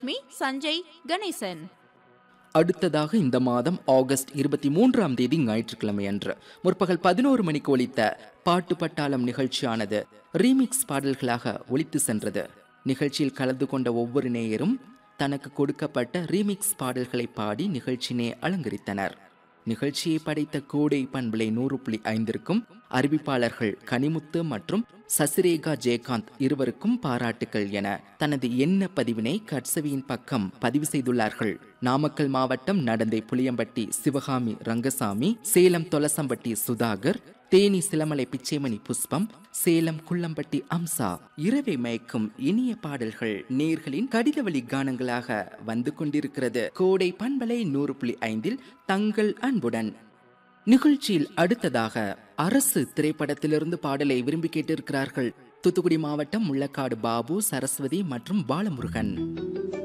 me Sanjay Ganesan அடுத்ததாக இந்த மாதம் ஆகஸ்ட் இருபத்தி மூன்றாம் தேதி ஞாயிற்றுக்கிழமை அன்று முற்பகல் பதினோரு மணிக்கு ஒலித்த பாட்டு பட்டாளம் நிகழ்ச்சியானது ரீமிக்ஸ் பாடல்களாக ஒலித்து சென்றது நிகழ்ச்சியில் கலந்து கொண்ட ஒவ்வொரு நேயரும் தனக்கு கொடுக்கப்பட்ட ரீமிக்ஸ் பாடல்களை பாடி நிகழ்ச்சியினை அலங்கரித்தனர் நிகழ்ச்சியை படைத்த கோடை பண்பலை நூறு புள்ளி ஐந்திற்கும் அறிவிப்பாளர்கள் கனிமுத்து மற்றும் சசிரேகா ஜெயகாந்த் இருவருக்கும் பாராட்டுக்கள் என தனது எண்ண பதிவினை கட்சவியின் பக்கம் பதிவு செய்துள்ளார்கள் நாமக்கல் மாவட்டம் நடந்தை புளியம்பட்டி சிவகாமி ரங்கசாமி சேலம் தொலசம்பட்டி சுதாகர் தேனி சிலமலை பிச்சைமணி புஷ்பம் சேலம் குள்ளம்பட்டி அம்சா இரவை மயக்கும் இனிய பாடல்கள் நேர்களின் கடிதவழி கானங்களாக வந்து கொண்டிருக்கிறது கோடை பண்பலை நூறு புள்ளி ஐந்தில் தங்கள் அன்புடன் நிகழ்ச்சியில் அடுத்ததாக அரசு திரைப்படத்திலிருந்து பாடலை விரும்பி கேட்டிருக்கிறார்கள் தூத்துக்குடி மாவட்டம் முள்ளக்காடு பாபு சரஸ்வதி மற்றும் பாலமுருகன்